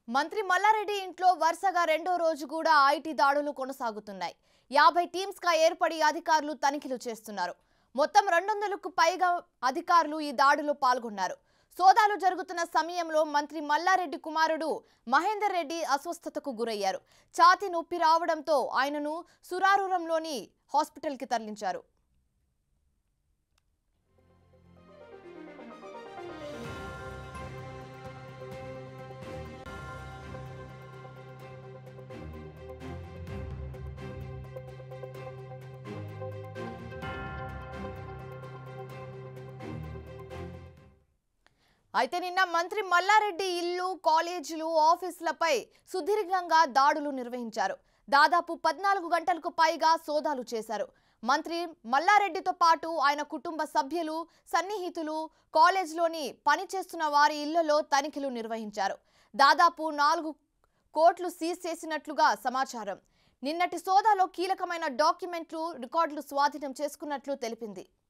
మంత్రి మల్లారెడ్డి ఇంట్లో వరుసగా రెండో రోజు కూడా ఐటీ దాడులు కొనసాగుతున్నాయి యాభై టీమ్స్ గా ఏర్పడి అధికారులు తనిఖీలు చేస్తున్నారు మొత్తం రెండు వందలకు పైగా అధికారులు ఈ దాడిలో పాల్గొన్నారు సోదాలు జరుగుతున్న సమయంలో మంత్రి మల్లారెడ్డి కుమారుడు మహేందర్ రెడ్డి అస్వస్థతకు గురయ్యారు ఛాతీ నొప్పి రావడంతో ఆయనను సురారురంలోని హాస్పిటల్కి తరలించారు అయితే నిన్న మంత్రి మల్లారెడ్డి ఇల్లు కాలేజీలు ఆఫీసులపై సుదీర్ఘంగా దాడులు నిర్వహించారు దాదాపు పద్నాలుగు గంటలకు పైగా సోదాలు చేశారు మంత్రి మల్లారెడ్డితో పాటు ఆయన కుటుంబ సభ్యులు సన్నిహితులు కాలేజీలోని పనిచేస్తున్న వారి ఇళ్లలో తనిఖీలు నిర్వహించారు దాదాపు నాలుగు కోట్లు సీజ్ చేసినట్లుగా సమాచారం నిన్నటి సోదాలో కీలకమైన డాక్యుమెంట్లు రికార్డులు స్వాధీనం చేసుకున్నట్లు తెలిపింది